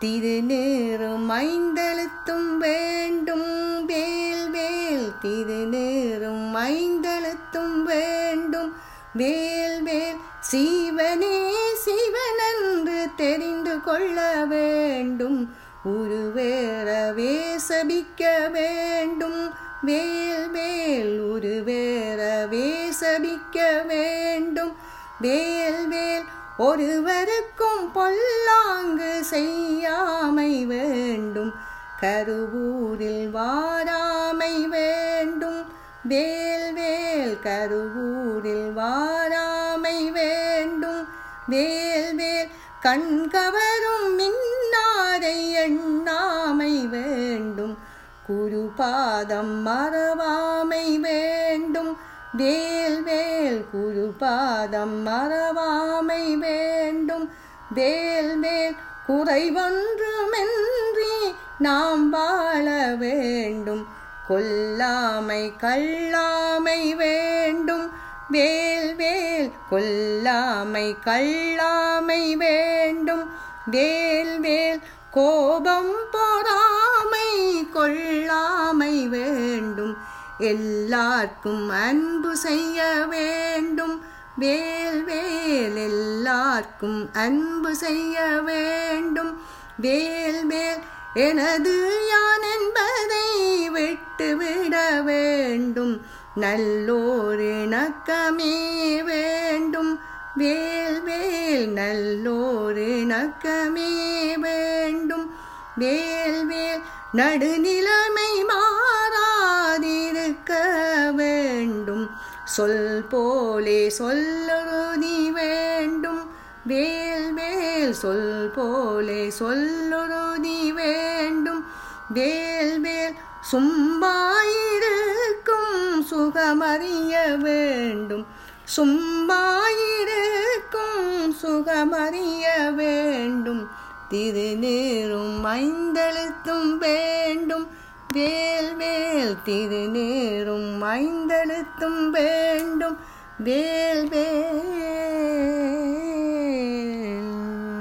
திருநேரும் ஐந்தெழுத்தும் வேண்டும் வேல் வேல் திருநேரும் ஐந்தெழுத்தும் வேண்டும் வேல் வேல் சீவனே சிவனென்று தெரிந்து கொள்ள வேண்டும் உருவேறவே சபிக்க வேண்டும் வேல் வேல் உருவேறவே சபிக்க வேண்டும் வேல் வேல் ஒருவருக்கும் பொல்லாங்கு செய்யாமை வேண்டும் கருவூரில் வாராமை வேண்டும் வேல் வேல் கருவூரில் வாராமை வேண்டும் வேல் வேல் கண்கவரும் மின்னாரை எண்ணாமை வேண்டும் குருபாதம் மறவாமை வேண்டும் வேல் வேல் குருபாதம் மறவாமை வேண்டும் வேல் வேல் குறைவொன்றுமின்றி நாம் வாழ வேண்டும் கொல்லாமை கல்லாமை வேண்டும் வேல் வேல் கொல்லாமை கல்லாமை வேண்டும் வேல் வேல் கோபம் பொறாமை கொள்ளாமை வேண்டும் எல்லாருக்கும் அன்பு செய்ய வேண்டும் வேல் வேல் எல்லாருக்கும் அன்பு செய்ய வேண்டும் வேல் வேல் எனது யான் என்பதை விட்டுவிட வேண்டும் நல்லோர் இணக்கமே வேண்டும் வேல் வேல் நல்லோர் இணக்கமே வேண்டும் வேல் வேல் நடுநிலைமை மாறாதிருக்க வேண்டும் சொல் போலே சொல்லுறுதி வேண்டும் வேல் வேல் சொல் போலே சொல்லுறுதி வேண்டும் வேல் வேல் சும்மாயிருக்கும் சுகமறிய வேண்டும் சும்மாயிருக்கும் சுகமறிய வேண்டும் திருநேரும் ஐந்தெழுத்தும் வேண்டும் வேல் வேல் திருநேரும் ஐந்தெழுத்தும் வேண்டும் வேல் வேல்